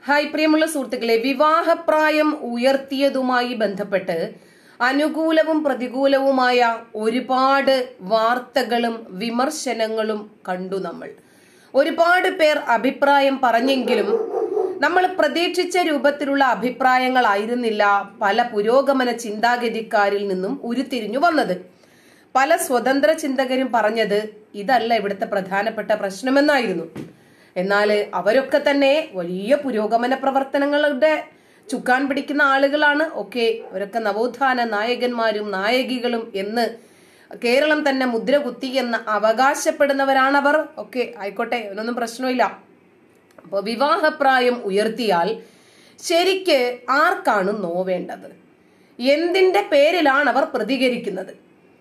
hi പ്രിയമുള്ള സുഹൃത്തുക്കളെ വിവാഹപ്രായം ഉയർത്തിയതുമായി ബന്ധപ്പെട്ട് അനുകൂലവും പ്രതികൂലവുമായ ഒരുപാട് വാർത്തകളും വിമർശനങ്ങളും കണ്ടു നമ്മൾ ഒരുപാട് പേർ അഭിപ്രായം പറഞ്ഞെങ്കിലും നമ്മൾ പ്രതീക്ഷിച്ച രൂപത്തിലുള്ള അഭിപ്രായങ്ങളായിരുന്നില്ല പല പുരോഗമന ചിന്താഗതിക്കാരിൽ നിന്നും ഉരുത്തിരിഞ്ഞു വന്നത് പല സ്വതന്ത്ര ചിന്തകരും പറഞ്ഞത് ഇതല്ല ഇവിടുത്തെ പ്രധാനപ്പെട്ട പ്രശ്നമെന്നായിരുന്നു എന്നാൽ അവരൊക്കെ തന്നെ വലിയ പുരോഗമന പ്രവർത്തനങ്ങളുടെ ചുക്കാൻ പിടിക്കുന്ന ആളുകളാണ് ഒക്കെ അവരൊക്കെ നവോത്ഥാന നായകന്മാരും നായകികളും എന്ന് കേരളം തന്നെ മുദ്ര കുത്തി എന്ന് അവകാശപ്പെടുന്നവരാണവർ ഒക്കെ ആയിക്കോട്ടെ അതിനൊന്നും പ്രശ്നമില്ല അപ്പോൾ വിവാഹപ്രായം ഉയർത്തിയാൽ ശരിക്ക് ആർക്കാണ് നോവേണ്ടത് എന്തിന്റെ പേരിലാണ് അവർ പ്രതികരിക്കുന്നത്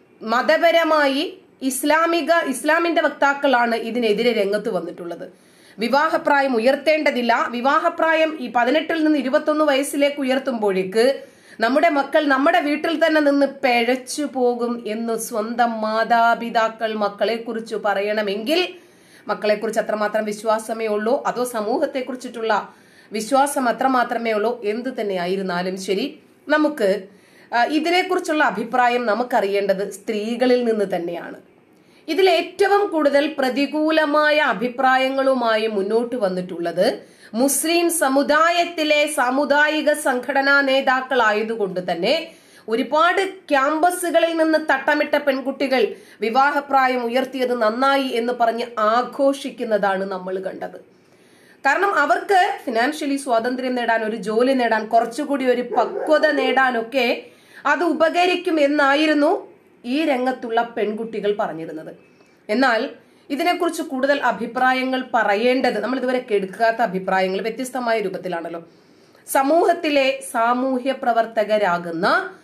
മതപരമായി ഇസ്ലാമിക ഇസ്ലാമിന്റെ വക്താക്കളാണ് ഇതിനെതിരെ രംഗത്ത് വന്നിട്ടുള്ളത് വിവാഹപ്രായം ഉയർത്തേണ്ടതില്ല വിവാഹപ്രായം ഈ പതിനെട്ടിൽ നിന്ന് ഇരുപത്തൊന്ന് വയസ്സിലേക്ക് ഉയർത്തുമ്പോഴേക്ക് നമ്മുടെ മക്കൾ നമ്മുടെ വീട്ടിൽ തന്നെ നിന്ന് പിഴച്ചു പോകും എന്ന് സ്വന്തം മാതാപിതാക്കൾ മക്കളെ കുറിച്ച് പറയണമെങ്കിൽ മക്കളെ കുറിച്ച് അത്രമാത്രം വിശ്വാസമേ ഉള്ളൂ അതോ സമൂഹത്തെ കുറിച്ചിട്ടുള്ള വിശ്വാസം അത്രമാത്രമേ ഉള്ളൂ എന്ത് തന്നെ ആയിരുന്നാലും ശരി നമുക്ക് ആ, ഇതിനെക്കുറിച്ചുള്ള അഭിപ്രായം നമുക്കറിയേണ്ടത് സ്ത്രീകളിൽ നിന്ന് തന്നെയാണ് ഇതിൽ ഏറ്റവും കൂടുതൽ പ്രതികൂലമായ അഭിപ്രായങ്ങളുമായി മുന്നോട്ട് വന്നിട്ടുള്ളത് മുസ്ലിം സമുദായത്തിലെ സാമുദായിക സംഘടനാ നേതാക്കളായതുകൊണ്ട് തന്നെ ഒരുപാട് ക്യാമ്പസുകളിൽ നിന്ന് തട്ടമിട്ട പെൺകുട്ടികൾ വിവാഹപ്രായം ഉയർത്തിയത് നന്നായി എന്ന് പറഞ്ഞ് ആഘോഷിക്കുന്നതാണ് നമ്മൾ കണ്ടത് കാരണം അവർക്ക് ഫിനാൻഷ്യലി സ്വാതന്ത്ര്യം നേടാൻ ഒരു ജോലി നേടാൻ കുറച്ചുകൂടി ഒരു പക്വത നേടാനൊക്കെ അത് ഉപകരിക്കും എന്നായിരുന്നു ഈ രംഗത്തുള്ള പെൺകുട്ടികൾ പറഞ്ഞിരുന്നത് എന്നാൽ ഇതിനെക്കുറിച്ച് കൂടുതൽ അഭിപ്രായങ്ങൾ പറയേണ്ടത് നമ്മൾ ഇതുവരെ കേൾക്കാത്ത അഭിപ്രായങ്ങൾ വ്യത്യസ്തമായ രൂപത്തിലാണല്ലോ സമൂഹത്തിലെ സാമൂഹ്യ പ്രവർത്തകരാകുന്ന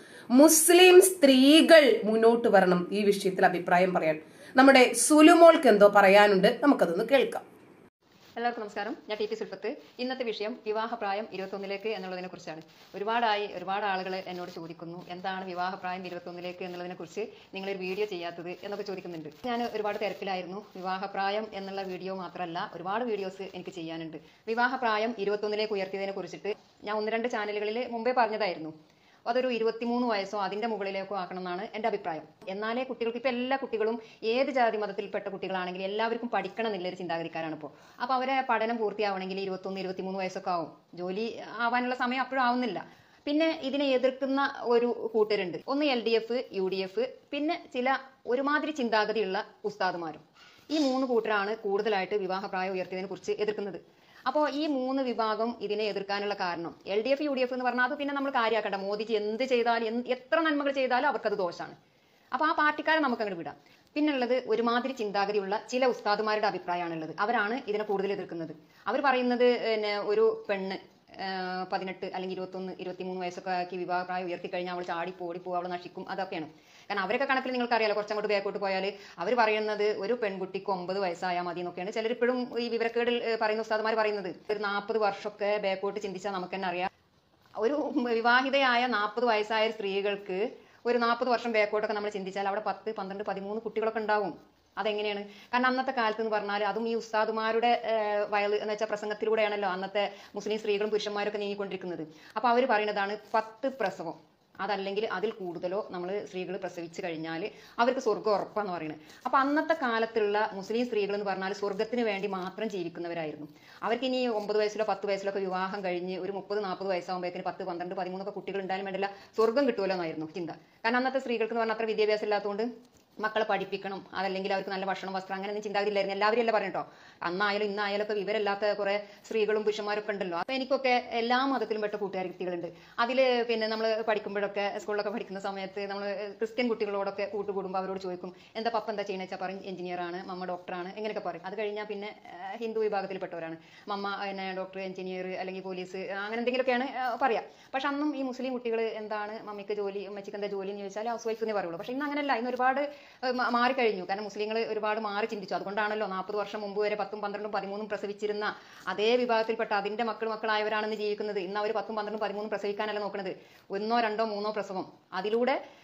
മുസ്ലിം സ്ത്രീകൾ മുന്നോട്ട് വരണം ഈ വിഷയത്തിൽ അഭിപ്രായം പറയാൻ നമ്മുടെ സുലുമോൾക്ക് എന്തോ പറയാനുണ്ട് നമുക്കതൊന്ന് കേൾക്കാം എല്ലാവർക്കും നമസ്കാരം ഞാൻ ടി പി സുൽഫത്ത് ഇന്നത്തെ വിഷയം വിവാഹപ്രായം ഇരുപത്തൊന്നിലേക്ക് എന്നുള്ളതിനെ കുറിച്ചാണ് ഒരുപാടായി ഒരുപാട് ആളുകൾ എന്നോട് ചോദിക്കുന്നു എന്താണ് വിവാഹപ്രായം ഇരുപത്തൊന്നിലേക്ക് എന്നുള്ളതിനെ കുറിച്ച് നിങ്ങളൊരു വീഡിയോ ചെയ്യാത്തത് എന്നൊക്കെ ചോദിക്കുന്നുണ്ട് ഞാൻ ഒരുപാട് തിരക്കിലായിരുന്നു വിവാഹപ്രായം എന്നുള്ള വീഡിയോ മാത്രമല്ല ഒരുപാട് വീഡിയോസ് എനിക്ക് ചെയ്യാനുണ്ട് വിവാഹപ്രായം ഇരുപത്തൊന്നിലേക്ക് ഉയർത്തിയതിനെ കുറിച്ചിട്ട് ഞാൻ ഒന്ന് രണ്ട് ചാനലുകളിൽ മുമ്പേ പറഞ്ഞതായിരുന്നു അതൊരു ഇരുപത്തിമൂന്ന് വയസ്സോ അതിന്റെ മുകളിലേക്കോ ആക്കണം എന്നാണ് എൻ്റെ അഭിപ്രായം എന്നാലേ കുട്ടികൾക്ക് ഇപ്പൊ എല്ലാ കുട്ടികളും ഏത് ജാതി മതത്തിൽപ്പെട്ട കുട്ടികളാണെങ്കിലും എല്ലാവർക്കും പഠിക്കണം എന്നുള്ളൊരു ചിന്താഗതിക്കാരാണ് ഇപ്പോൾ അപ്പോൾ അവരെ പഠനം പൂർത്തിയാവണമെങ്കിൽ ഇരുപത്തൊന്ന് ഇരുപത്തിമൂന്ന് വയസ്സൊക്കെ ആവും ജോലി ആവാനുള്ള സമയം അപ്പോഴും ആവുന്നില്ല പിന്നെ ഇതിനെ എതിർക്കുന്ന ഒരു കൂട്ടരുണ്ട് ഒന്ന് L D F U D F പിന്നെ ചില ഒരുമാതിരി ചിന്താഗതിയുള്ള ഉസ്താദുമാരും ഈ മൂന്ന് കൂട്ടരാണ് കൂടുതലായിട്ട് വിവാഹപ്രായം ഉയർത്തിയതിനെ കുറിച്ച് എതിർക്കുന്നത് അപ്പോൾ ഈ മൂന്ന് വിഭാഗം ഇതിനെ എതിർക്കാനുള്ള കാരണം L D F U D F എന്ന് പറഞ്ഞാൽ അത് പിന്നെ നമ്മൾ കാര്യമാക്കണ്ട മോദിജി എന്ത് ചെയ്താലും എന്ത് എത്ര നന്മകൾ ചെയ്താലും അവർക്കത് ദോഷമാണ് അപ്പോൾ ആ പാർട്ടിക്കാരെ നമുക്ക് അങ്ങോട്ട് വിടാം പിന്നുള്ളത് ഒരുമാതിരി ചിന്താഗതിയുള്ള ചില ഉസ്താദുമാരുടെ അഭിപ്രായമാണുള്ളത് അവരാണ് ഇതിനെ കൂടുതൽ എതിർക്കുന്നത് അവർ പറയുന്നത് പിന്നെ ഒരു പെണ്ണ് ആ, പതിനെട്ട് അല്ലെങ്കിൽ ഇരുപത്തൊന്ന് ഇരുപത്തിമൂന്ന് വയസ്സൊക്കെ ആക്കി വിവാഹപ്രായം ഉയർത്തി കഴിഞ്ഞാൽ അവൾ ചാടി പോടി പോകും അവൾ നശിക്കും അതൊക്കെയാണ് കാരണം അവരൊക്കെ കണക്കിൽ നിങ്ങൾക്ക് അറിയാലോ കുറച്ചങ്ങോട്ട് ബാക്കോട്ട് പോയാൽ അവർ പറയുന്നത് ഒരു പെൺകുട്ടിക്ക് ഒമ്പത് വയസ്സായാൽ മതി എന്നൊക്കെയാണ് ചിലർ ഇപ്പോഴും ഈ വിവരക്കേടിൽ ഏ, പറയുന്ന ഉസ്താദുമാർ പറയുന്നത് ഒരു നാൽപ്പത് വർഷമൊക്കെ ബാക്കോട്ട് ചിന്തിച്ചാൽ നമുക്ക് തന്നെ അറിയാം ഒരു വിവാഹിതയായ നാൽപ്പത് വയസ്സായ സ്ത്രീകൾക്ക് ഒരു നാൽപ്പത് വർഷം ബാക്കോട്ടൊക്കെ നമ്മൾ ചിന്തിച്ചാൽ അവിടെ പത്ത് പന്ത്രണ്ട് പതിമൂന്ന് കുട്ടികളൊക്കെ ഉണ്ടാവും അതെങ്ങനെയാണ് കാരണം അന്നത്തെ കാലത്ത് എന്ന് പറഞ്ഞാൽ അതും ഈ ഉസ്താദുമാരുടെ ഏഹ്, വയൽ എന്ന് വെച്ചാൽ പ്രസംഗത്തിലൂടെയാണല്ലോ അന്നത്തെ മുസ്ലിം സ്ത്രീകളും പുരുഷന്മാരൊക്കെ നീങ്ങിക്കൊണ്ടിരിക്കുന്നത് അപ്പോൾ അവർ പറയുന്നതാണ് പത്ത് പ്രസവം അതല്ലെങ്കിൽ അതിൽ കൂടുതലോ നമ്മൾ സ്ത്രീകൾ പ്രസവിച്ചു കഴിഞ്ഞാൽ അവർക്ക് സ്വർഗ്ഗം ഉറപ്പാന്ന് പറയുന്നത് അപ്പോൾ അന്നത്തെ കാലത്തുള്ള മുസ്ലിം സ്ത്രീകൾ എന്ന് പറഞ്ഞാൽ സ്വർഗ്ഗത്തിന് വേണ്ടി മാത്രം ജീവിക്കുന്നവരായിരുന്നു അവർക്ക് ഇനി ഒമ്പത് വയസ്സിലോ പത്ത് വയസ്സിലോ ഒക്കെ വിവാഹം കഴിഞ്ഞ് ഒരു മുപ്പത് നാൽപ്പത് വയസ്സാകുമ്പോഴേക്കും പത്ത് പന്ത്രണ്ട് പതിമൂന്നൊക്കെ കുട്ടികൾ ഉണ്ടായാലും വേണ്ടില്ല സ്വർഗ്ഗം കിട്ടുമല്ലോ എന്നായിരുന്നു ചിന്ത കാരണം അന്നത്തെ സ്ത്രീകൾക്ക് എന്ന് പറഞ്ഞാൽ അത്ര വിദ്യാഭ്യാസം ഇല്ലാത്തതുകൊണ്ട് മക്കളെ പഠിപ്പിക്കണം അതല്ലെങ്കിൽ അവർക്ക് നല്ല ഭക്ഷണം വസ്ത്രം അങ്ങനെ ഒന്നും ചിന്താഗതിയില്ലായിരുന്നു എല്ലാവരും അല്ല പറഞ്ഞിട്ടോ അന്നായാലും ഇന്നായാലും ഒക്കെ വിവരമില്ലാത്ത കുറെ സ്ത്രീകളും പുരുഷന്മാരൊക്കെ ഉണ്ടല്ലോ അപ്പൊ എനിക്കൊക്കെ എല്ലാ മതത്തിലും പെട്ട കൂട്ടുകാർ കുട്ടികളുണ്ട് അതിൽ പിന്നെ നമ്മൾ പഠിക്കുമ്പോഴൊക്കെ സ്കൂളിലൊക്കെ പഠിക്കുന്ന സമയത്ത് നമ്മൾ ക്രിസ്ത്യൻ കുട്ടികളോടൊക്കെ കൂട്ടുകൂടുമ്പോൾ അവരോട് ചോദിക്കും എന്താ പപ്പ എന്താ ചെയ്യണമെന്ന് വെച്ചാൽ പറയും എഞ്ചിനീയർ ആണ് മമ്മ ഡോക്ടറാണ് എങ്ങനെയൊക്കെ പറയും അത് കഴിഞ്ഞാൽ പിന്നെ ആ, ഹിന്ദു വിഭാഗത്തിൽപ്പെട്ടവരാണ് മമ്മ പിന്നെ ഡോക്ടർ എഞ്ചിനീയർ അല്ലെങ്കിൽ പോലീസ് അങ്ങനെ എന്തെങ്കിലുമൊക്കെയാണ് ആ, പറയാ പക്ഷെ അന്നും ഈ മുസ്ലിം കുട്ടികൾ എന്താണ് മമ്മിക്ക് ജോലി ഉമ്മച്ചിക്ക് എന്താ ജോലി എന്ന് ചോദിച്ചാൽ ഹൗസ് വൈഫ് എന്നേ പറയുള്ളൂ പക്ഷെ ഇന്ന് അങ്ങനെയല്ല ഇന്ന് ഒരുപാട് ഏഹ്, മ- മാറിക്കഴിഞ്ഞു കാരണം മുസ്ലിങ്ങൾ ഒരുപാട് മാറി ചിന്തിച്ചു അതുകൊണ്ടാണല്ലോ നാൽപ്പത് വർഷം മുമ്പ് വരെ പത്തും പന്ത്രണ്ടും പതിമൂന്നും പ്രസവിച്ചിരുന്ന അതേ വിഭാഗത്തിൽപ്പെട്ട അതിന്റെ മക്കൾ മക്കളായവരാണെന്ന് ജീവിക്കുന്നത് ഇന്ന് അവർ പത്തും പന്ത്രണ്ടും പതിമൂന്നും പ്രസവിക്കാനല്ല നോക്കുന്നത് ഒന്നോ രണ്ടോ മൂന്നോ പ്രസവം അതിലൂടെ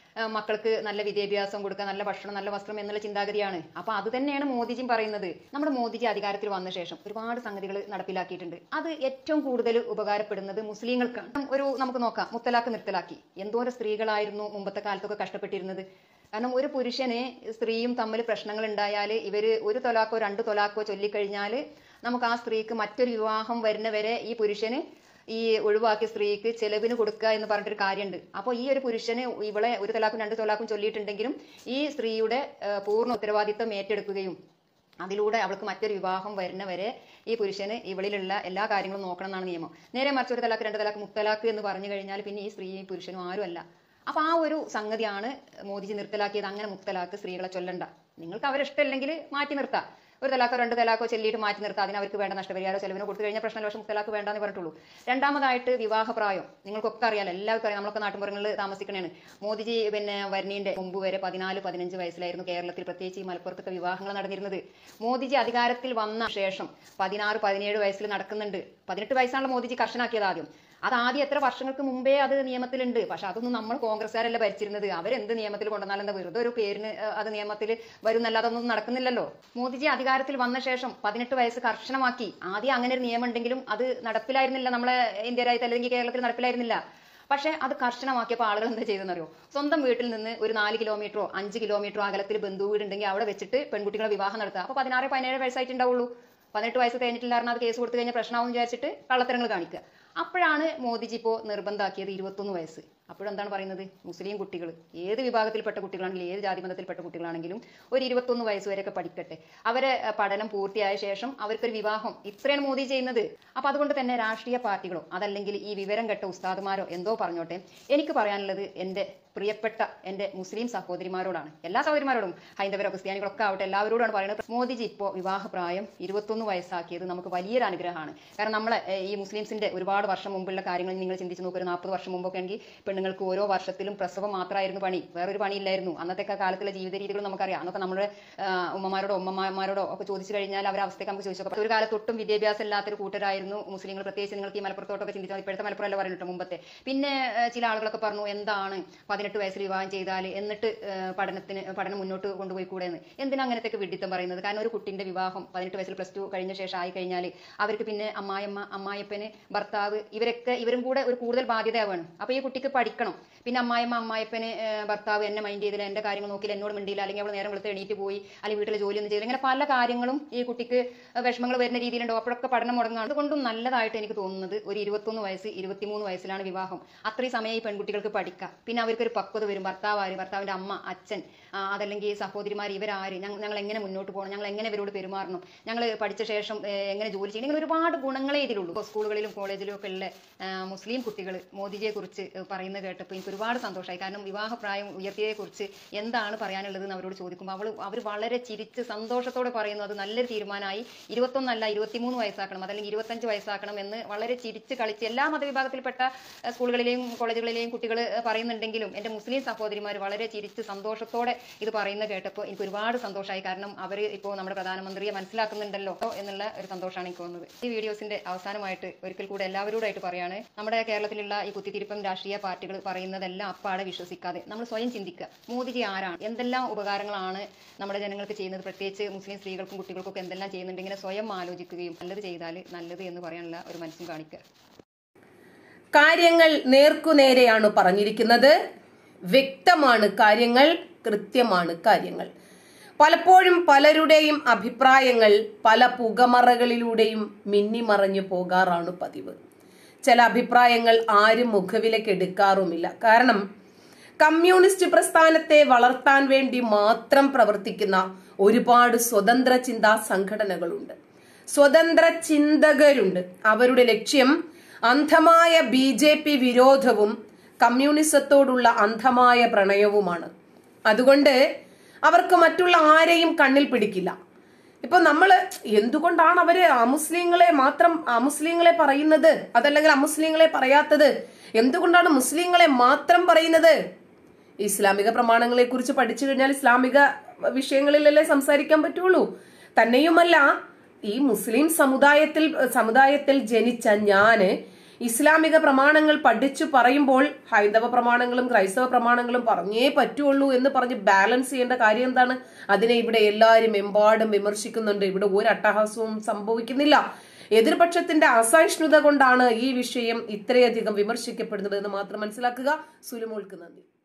ആ, മക്കൾക്ക് നല്ല വിദ്യാഭ്യാസം കൊടുക്കുക നല്ല ഭക്ഷണം നല്ല വസ്ത്രം എന്നുള്ള ചിന്താഗതിയാണ് അപ്പൊ അത് തന്നെയാണ് മോദിജിയും പറയുന്നത് നമ്മുടെ മോദിജി അധികാരത്തിൽ വന്ന ശേഷം ഒരുപാട് സംഗതികൾ നടപ്പിലാക്കിയിട്ടുണ്ട് അത് ഏറ്റവും കൂടുതൽ ഉപകാരപ്പെടുന്നത് മുസ്ലിങ്ങൾക്കാണ് ഒരു നമുക്ക് നോക്കാം മുത്തലാഖ് നിർത്തലാക്കി എന്തോരം സ്ത്രീകളായിരുന്നു മുമ്പത്തെ കാലത്തൊക്കെ കഷ്ടപ്പെട്ടിരുന്നത് കാരണം ഒരു പുരുഷന് സ്ത്രീയും തമ്മിൽ പ്രശ്നങ്ങൾ ഉണ്ടായാൽ ഇവര് ഒരു തൊലാക്കോ രണ്ട് തൊലാക്കോ ചൊല്ലിക്കഴിഞ്ഞാൽ നമുക്ക് ആ സ്ത്രീക്ക് മറ്റൊരു വിവാഹം വരുന്നവരെ ഈ പുരുഷന് ഈ ഒഴിവാക്കിയ സ്ത്രീക്ക് ചെലവിന് കൊടുക്കുക എന്ന് പറഞ്ഞിട്ടൊരു കാര്യമുണ്ട് അപ്പോൾ ഈ ഒരു പുരുഷന് ഇവളെ ഒരു തലാക്കും രണ്ട് തലാക്കും ചൊല്ലിയിട്ടുണ്ടെങ്കിലും ഈ സ്ത്രീയുടെ ആ, പൂർണ്ണ ഉത്തരവാദിത്തം ഏറ്റെടുക്കുകയും അതിലൂടെ അവൾക്ക് മറ്റൊരു വിവാഹം വരുന്നവരെ ഈ പുരുഷന് ഇവളിലുള്ള എല്ലാ കാര്യങ്ങളും നോക്കണം എന്നാണ് നിയമം നേരെ മറിച്ച് ഒരു തലാക്ക് രണ്ട് തലാക്ക് മുത്തലാക്ക് എന്ന് പറഞ്ഞു കഴിഞ്ഞാൽ പിന്നെ ഈ സ്ത്രീയും പുരുഷനും ആരുമല്ല അപ്പൊ ആ ഒരു സംഗതിയാണ് മോദിജി നിർത്തലാക്കിയത് അങ്ങനെ മുത്തലാക്ക് സ്ത്രീകളെ ചൊല്ലണ്ട നിങ്ങൾക്ക് അവരെ ഇഷ്ടമില്ലെങ്കിൽ മാറ്റി നിർത്താം ഒരു തലാക്കോ രണ്ട് തലാക്കോ ചൊല്ലിയിട്ട് മാറ്റി നിർത്താം അതിന് അവർക്ക് വേണ്ട നഷ്ടപരിഹാരോ ചെലവിന് കൊടുത്തു കഴിഞ്ഞാൽ പ്രശ്നം പക്ഷേ മുത്തലാക്ക് വേണ്ടെന്ന് പറഞ്ഞിട്ടുള്ളൂ രണ്ടാമതായിട്ട് വിവാഹപ്രായം നിങ്ങൾക്കൊക്കെ അറിയാലോ എല്ലാവർക്കും അറിയാം നമ്മളൊക്കെ നാട്ടുമ്പുറങ്ങളിൽ താമസിക്കണേണ് മോദിജി പിന്നെ വരണീന്റെ മുമ്പ് വരെ പതിനാല് പതിനഞ്ച് വയസ്സിലായിരുന്നു കേരളത്തിൽ പ്രത്യേകിച്ച് ഈ മലപ്പുറത്തൊക്കെ വിവാഹങ്ങൾ നടന്നിരുന്നത് മോദിജി അധികാരത്തിൽ വന്ന ശേഷം പതിനാറ് പതിനേഴ് വയസ്സിൽ നടക്കുന്നുണ്ട് പതിനെട്ട് വയസ്സാണല്ലോ മോദിജി കർശനാക്കിയത് ആദ്യം അത് ആദ്യം എത്ര വർഷങ്ങൾക്ക് മുമ്പേ അത് നിയമത്തിലുണ്ട് പക്ഷെ അതൊന്നും നമ്മൾ കോൺഗ്രസ്സുകാരല്ല ഭരിച്ചിരുന്നത് അവരെന്ത് നിയമത്തിൽ കൊണ്ടുവന്നാലും എന്താ വെറുതെ ഒരു പേരിന് ഏഹ്, അത് നിയമത്തിൽ വരുന്നല്ലാതെ അതൊന്നും നടക്കുന്നില്ലല്ലോ മോദിജി അധികാരത്തിൽ വന്ന ശേഷം പതിനെട്ട് വയസ്സ് കർശനമാക്കി ആദ്യം അങ്ങനെ ഒരു നിയമം ഉണ്ടെങ്കിലും അത് നടപ്പിലായിരുന്നില്ല നമ്മളെ ഇന്ത്യ രാജ്യത്ത് അല്ലെങ്കിൽ കേരളത്തിൽ നടപ്പിലായിരുന്നില്ല പക്ഷേ അത് കർശനമാക്കിയപ്പോൾ ആളുകൾ എന്താ ചെയ്തെന്നറിയോ സ്വന്തം വീട്ടിൽ നിന്ന് ഒരു നാല് കിലോമീറ്ററോ അഞ്ച് കിലോമീറ്ററോ അകലത്തിൽ ബന്ധു വീടുണ്ടെങ്കിൽ അവിടെ വെച്ചിട്ട് പെൺകുട്ടികളെ വിവാഹം നടത്തുക അപ്പോൾ പതിനാറ് പതിനേഴ് വയസ്സായിട്ടുണ്ടാവുള്ളൂ പതിനെട്ട് വയസ്സ് കഴിഞ്ഞിട്ടില്ലായിരുന്നു അത് കേസ് കൊടുത്തു കഴിഞ്ഞാൽ പ്രശ്നമാവും വിചാരിച്ചിട്ട് കള്ളത്തരങ്ങൾ കാണിക്കുക അപ്പോഴാണ് മോദിജി ഇപ്പോൾ നിർബന്ധമാക്കിയത് ഇരുപത്തൊന്ന് വയസ്സ് അപ്പോഴെന്താണ് പറയുന്നത് മുസ്ലിം കുട്ടികൾ ഏത് വിഭാഗത്തിൽപ്പെട്ട കുട്ടികളാണെങ്കിലും ഏത് ജാതി മതത്തിൽപ്പെട്ട കുട്ടികളാണെങ്കിലും ഒരു ഇരുപത്തൊന്ന് വയസ്സ് വരെയൊക്കെ പഠിക്കട്ടെ അവരെ അഹ്, പഠനം പൂർത്തിയായ ശേഷം അവർക്കൊരു വിവാഹം ഇത്രയാണ് മോദി ചെയ്യുന്നത് അപ്പൊ അതുകൊണ്ട് തന്നെ രാഷ്ട്രീയ പാർട്ടികളോ അതല്ലെങ്കിൽ ഈ വിവരം കെട്ട ഉസ്താദുമാരോ എന്തോ പറഞ്ഞോട്ടെ എനിക്ക് പറയാനുള്ളത് എൻ്റെ പ്രിയപ്പെട്ട എൻ്റെ മുസ്ലിം സഹോദരിമാരോടാണ് എല്ലാ സഹോദരിമാരോടും ഹൈന്ദവരോ ക്രിസ്ത്യാനികളൊക്കെ ആവട്ടെ എല്ലാവരോടാണ് പറയുന്നത് മോദിജി ഇപ്പോൾ വിവാഹപ്രായം ഇരുപത്തൊന്ന് വയസ്സാക്കിയത് നമുക്ക് വലിയൊരു അനുഗ്രഹമാണ് കാരണം നമ്മളെ ഏഹ്, ഈ മുസ്ലിംസിന്റെ ഒരുപാട് വർഷം മുമ്പുള്ള കാര്യങ്ങൾ നിങ്ങൾ ചിന്തിച്ച് നോക്കുക ഒരു നാൽപ്പത് വർഷം മുമ്പൊക്കെ ആണെങ്കിൽ പെണ്ണുങ്ങൾക്ക് ഓരോ വർഷത്തിലും പ്രസവം മാത്രമായിരുന്നു പണി വേറൊരു പണിയില്ലായിരുന്നു അന്നത്തെ ഒക്കെ കാലത്തുള്ള ജീവിത രീതികൾ നമുക്കറിയാം അന്നൊക്കെ നമ്മുടെ ആഹ്, ഉമ്മമാരോടോ ഉമ്മമാരോടോ ഒക്കെ ചോദിച്ചു കഴിഞ്ഞാൽ അവരുടെ അവസ്ഥയൊക്കെ നമുക്ക് ചോദിച്ചു നോക്കാം ഒരു കാലത്ത് ഒട്ടും വിദ്യാഭ്യാസം ഇല്ലാത്തൊരു കൂട്ടരായിരുന്നു മുസ്ലിങ്ങൾ പ്രത്യേകിച്ച് നിങ്ങൾക്ക് ഈ മലപ്പുറത്തോട്ടൊക്കെ ചിന്തിച്ചാൽ ഇപ്പോഴത്തെ മലപ്പുറം അല്ല പറഞ്ഞിട്ട് മുമ്പത്തെ പിന്നെ ഏഹ്, ചില ആളുകളൊക്കെ പറഞ്ഞു എന്താണ് പതിനെട്ട് വയസ്സിൽ വിവാഹം ചെയ്താൽ എന്നിട്ട് ഏഹ്, പഠനത്തിന് പഠനം മുന്നോട്ട് കൊണ്ടുപോയി കൂടെ എന്ന് എന്തിനാ അങ്ങനത്തെ വിഡിത്തം പറയുന്നത് കാരണം ഒരു കുട്ടിന്റെ വിവാഹം പതിനെട്ട് വയസ്സിൽ പ്ലസ് ടു കഴിഞ്ഞ ശേഷം ആയി കഴിഞ്ഞാൽ അവർക്ക് പിന്നെ അമ്മായിയമ്മ അമ്മായിപ്പന് ഭർത്താവ് ഇവരൊക്കെ ഇവരും കൂടെ ഒരു കൂടുതൽ ബാധ്യതയാവുകയാണ് അപ്പൊ ഈ കുട്ടിക്ക് പഠിക്കണം പിന്നെ അമ്മായിയമ്മ അമ്മായിപ്പന് ഏഹ്, ഭർത്താവ് എന്നെ മൈൻഡ് ചെയ്തില്ല എന്റെ കാര്യങ്ങൾ നോക്കിയില്ല എന്നോട് മിണ്ടിയില്ല അല്ലെങ്കിൽ അവൾ നേരം വെളുത്ത് എണീറ്റ് പോയി അല്ലെങ്കിൽ വീട്ടിലെ ജോലി ഒന്നും ചെയ്തില്ല ഇങ്ങനെ പല കാര്യങ്ങളും ഈ കുട്ടിക്ക് വിഷമങ്ങൾ വരുന്ന രീതിയിലുണ്ടോ അപ്പോഴൊക്കെ പഠനം മുടങ്ങാണ് അതുകൊണ്ടും നല്ലതായിട്ട് എനിക്ക് തോന്നുന്നത് ഒരു ഇരുപത്തൊന്ന് വയസ്സ് ഇരുപത്തിമൂന്ന് വയസ്സിലാണ് വിവാഹം അത്രയും സമയം ഈ പെൺകുട്ടികൾക്ക് പഠിക്കാം പിന്നെ അവർക്കൊരു പക്വത വരും ഭർത്താവ് ആര് ഭർത്താവിന്റെ അമ്മ അച്ഛൻ ആ, അതല്ലെങ്കിൽ സഹോദരിമാർ ഇവരാര് ഞങ്ങൾ ഞങ്ങൾ എങ്ങനെ മുന്നോട്ട് പോകണം ഞങ്ങൾ എങ്ങനെ ഇവരോട് പെരുമാറണം ഞങ്ങൾ പഠിച്ച ശേഷം ഏ, എങ്ങനെ ജോലി ചെയ്യണം ഇങ്ങനെ ഒരുപാട് ഗുണങ്ങളേ ഇതിലുള്ളൂ ഇപ്പോൾ സ്കൂളുകളിലും കോളേജിലും ഒക്കെ ഉള്ള ആ, മുസ്ലിം കുട്ടികൾ മോദിജിയെ കുറിച്ച് പറയുന്നത് കേട്ടപ്പോൾ എനിക്ക് ഒരുപാട് സന്തോഷമായി കാരണം വിവാഹപ്രായം ഉയർത്തിയതിനെ കുറിച്ച് എന്താണ് പറയാനുള്ളത് എന്ന് അവരോട് ചോദിക്കുമ്പോൾ അവൾ അവർ വളരെ ചിരിച്ച് സന്തോഷത്തോടെ പറയുന്നു അത് നല്ലൊരു തീരുമാനമായി ഇരുപത്തൊന്നല്ല ഇരുപത്തിമൂന്ന് വയസ്സാക്കണം അതല്ലെങ്കിൽ ഇരുപത്തഞ്ച് വയസ്സാക്കണം എന്ന് വളരെ ചിരിച്ച് കളിച്ച് എല്ലാ മതവിഭാഗത്തിൽപ്പെട്ട ആ, സ്കൂളുകളിലെയും കോളേജുകളിലെയും കുട്ടികൾ പറയുന്നുണ്ടെങ്കിലും എൻ്റെ മുസ്ലിം സഹോദരിമാർ വളരെ ചിരിച്ച് സന്തോഷത്തോടെ ഇത് പറയുന്നത് കേട്ടപ്പോൾ എനിക്ക് ഒരുപാട് സന്തോഷമായി കാരണം അവർ ഇപ്പോൾ നമ്മുടെ പ്രധാനമന്ത്രിയെ മനസ്സിലാക്കുന്നുണ്ടല്ലോ എന്നുള്ള ഒരു സന്തോഷമാണ് എനിക്ക് വന്നത് ഈ വീഡിയോസിന്റെ അവസാനമായിട്ട് ഒരിക്കൽ കൂടെ എല്ലാവരോടായിട്ട് പറയാണ് നമ്മുടെ കേരളത്തിലുള്ള ഈ കുത്തിത്തിരിപ്പം രാഷ്ട്രീയ പാർട്ടികൾ പറയുന്നതെല്ലാം അപ്പാടെ വിശ്വസിക്കാതെ നമ്മൾ സ്വയം ചിന്തിക്കുക മോദിജി ആരാണ് എന്തെല്ലാം ഉപകാരങ്ങളാണ് നമ്മുടെ ജനങ്ങൾക്ക് ചെയ്യുന്നത് പ്രത്യേകിച്ച് മുസ്ലിം സ്ത്രീകൾക്കും കുട്ടികൾക്കും ഒക്കെ എന്തെല്ലാം ചെയ്യുന്നുണ്ട് ഇങ്ങനെ സ്വയം ആലോചിക്കുകയും നല്ലത് ചെയ്താൽ നല്ലത് എന്ന് പറയാനുള്ള ഒരു മനസ്സും കാണിക്കുക കാര്യങ്ങൾ നേർക്കുനേരെയാണ് പറഞ്ഞിരിക്കുന്നത് വ്യക്തമാണ് കാര്യങ്ങൾ കൃത്യമാണ് കാര്യങ്ങൾ പലപ്പോഴും പലരുടെയും അഭിപ്രായങ്ങൾ പല പുകമറകളിലൂടെയും മിന്നിമറഞ്ഞു പോകാറാണ് പതിവ് ചില അഭിപ്രായങ്ങൾ ആരും മുഖവിലേക്ക് എടുക്കാറുമില്ല കാരണം കമ്മ്യൂണിസ്റ്റ് പ്രസ്ഥാനത്തെ വളർത്താൻ വേണ്ടി മാത്രം പ്രവർത്തിക്കുന്ന ഒരുപാട് സ്വതന്ത്ര ചിന്താ സംഘടനകളുണ്ട് സ്വതന്ത്ര ചിന്തകരുണ്ട് അവരുടെ ലക്ഷ്യം അന്ധമായ ബി ജെ പി വിരോധവും കമ്മ്യൂണിസത്തോടുള്ള അന്ധമായ പ്രണയവുമാണ് അതുകൊണ്ട് അവർക്ക് മറ്റുള്ള ആരെയും കണ്ണിൽ പിടിക്കില്ല ഇപ്പൊ നമ്മള് എന്തുകൊണ്ടാണ് അവര് അമുസ്ലിങ്ങളെ മാത്രം അമുസ്ലിങ്ങളെ പറയുന്നത് അതല്ലെങ്കിൽ അമുസ്ലിങ്ങളെ പറയാത്തത് എന്തുകൊണ്ടാണ് മുസ്ലിങ്ങളെ മാത്രം പറയുന്നത് ഇസ്ലാമിക പ്രമാണങ്ങളെ കുറിച്ച് പഠിച്ചു കഴിഞ്ഞാൽ ഇസ്ലാമിക വിഷയങ്ങളിലല്ലേ സംസാരിക്കാൻ പറ്റുള്ളൂ തന്നെയുമല്ല ഈ മുസ്ലിം സമുദായത്തിൽ സമുദായത്തിൽ ജനിച്ച ഞാന് ഇസ്ലാമിക പ്രമാണങ്ങൾ പഠിച്ചു പറയുമ്പോൾ ഹൈന്ദവ പ്രമാണങ്ങളും ക്രൈസ്തവ പ്രമാണങ്ങളും പറഞ്ഞേ പറ്റുള്ളൂ എന്ന് പറഞ്ഞ് ബാലൻസ് ചെയ്യേണ്ട കാര്യം എന്താണ് അതിനെ ഇവിടെ എല്ലാവരും എമ്പാടും വിമർശിക്കുന്നുണ്ട് ഇവിടെ ഒരു അട്ടഹാസവും സംഭവിക്കുന്നില്ല എതിർപക്ഷത്തിന്റെ അസഹിഷ്ണുത കൊണ്ടാണ് ഈ വിഷയം ഇത്രയധികം വിമർശിക്കപ്പെടുന്നത് എന്ന് മാത്രം മനസ്സിലാക്കുക സുലുമോൾക്ക് നന്ദി